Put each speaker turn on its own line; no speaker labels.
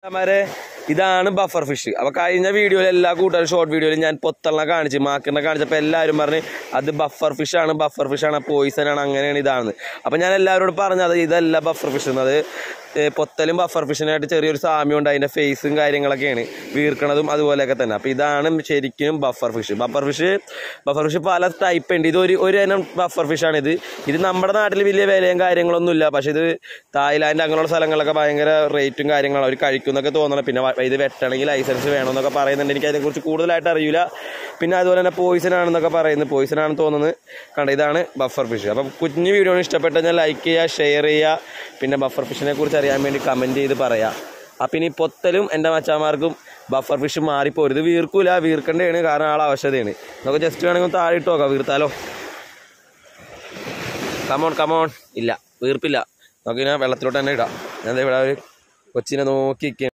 മാരെ ഇതാണ് buffer fish അപ്പൊ കഴിഞ്ഞ വീഡിയോയിൽ എല്ലാ കൂട്ടുകാരും ഷോർട്ട് വീഡിയോയിൽ ഞാൻ പൊത്തളിനെ കാണിച്ച് മാക്കിനെ കാണിച്ചപ്പോൾ എല്ലാവരും പറഞ്ഞ് അത് ബഫർ ഫിഷ് ആണ് ബഫർ ഫിഷ് ആണ് പോയിസൺ ആണ് അങ്ങനെയാണ് ഇതാണ് അപ്പൊ ഞാൻ എല്ലാവരോടും പറഞ്ഞത് ഇതല്ല ബഫർ ഫിഷ് എന്നത് ഏ, പൊത്തലും ബഫർ ഫിഷിനായിട്ട് ചെറിയൊരു സാമ്യമുണ്ട് അതിന്റെ ഫേസും കാര്യങ്ങളൊക്കെയാണ് വീർക്കണതും അതുപോലെയൊക്കെ തന്നെ അപ്പൊ ഇതാണ് ശരിക്കും puffer fish puffer fish puffer fish പല ടൈപ്പ് ഉണ്ട് ഇത് ഒരു ഒരു ഇനം ബഫർ ഫിഷ് ആണ് ഇത് ഇത് നമ്മുടെ നാട്ടിൽ വലിയ വിലയും കാര്യങ്ങളൊന്നുമില്ല പക്ഷെ ഇത് തായ്ലാൻഡ് അങ്ങനെയുള്ള സ്ഥലങ്ങളിലൊക്കെ ഭയങ്കര റേറ്റും കാര്യങ്ങളും അവർ കഴിക്കുന്നൊക്കെ തോന്നണം പിന്നെ വ- ഇത് വെട്ടണമെങ്കിൽ ലൈസൻസ് വേണമെന്നൊക്കെ പറയുന്നുണ്ട് എനിക്ക് അതിനെക്കുറിച്ച് കൂടുതലായിട്ട് അറിയില്ല പിന്നെ അതുപോലെ തന്നെ പോയിസൺ ആണെന്നൊക്കെ പറയുന്നത് പോയിസൺ ആണെന്ന് തോന്നുന്നത് കണ്ട ഇതാണ് ബഫർ ഫിഷ് അപ്പം കുഞ്ഞു വീഡിയോ ഇഷ്ടപ്പെട്ടാൽ ഞാൻ ലൈക്ക് ചെയ്യുക ഷെയർ ചെയ്യുക പിന്നെ ബഫർ ഫിഷിനെ കുറിച്ച് അറിയാൻ വേണ്ടി കമൻറ്റ് ചെയ്ത് പറയാം അപ്പം ഇനി പൊത്തലും എൻ്റെ മച്ചാമാർക്കും ബഫർ ഫിഷ് മാറിപ്പോരുത് ഇത് വീർക്കൂല വീർക്കേണ്ടതാണ് കാരണം ആൾ ആവശ്യതയാണ് നമുക്ക് ജസ്റ്റ് വേണമെങ്കിൽ ഒന്ന് താഴെ ഇട്ട് നോക്കാം വീർത്താലോ കമോൺ കമോൺ ഇല്ല വീർപ്പില്ല നമുക്കിങ്ങനെ വെള്ളത്തിലോട്ട് തന്നെ ഇടാം ഞാൻ ദേ ഇവിടെ ഒരു കൊച്ചിനെ നോക്കി നിൽക്കുകയാണ്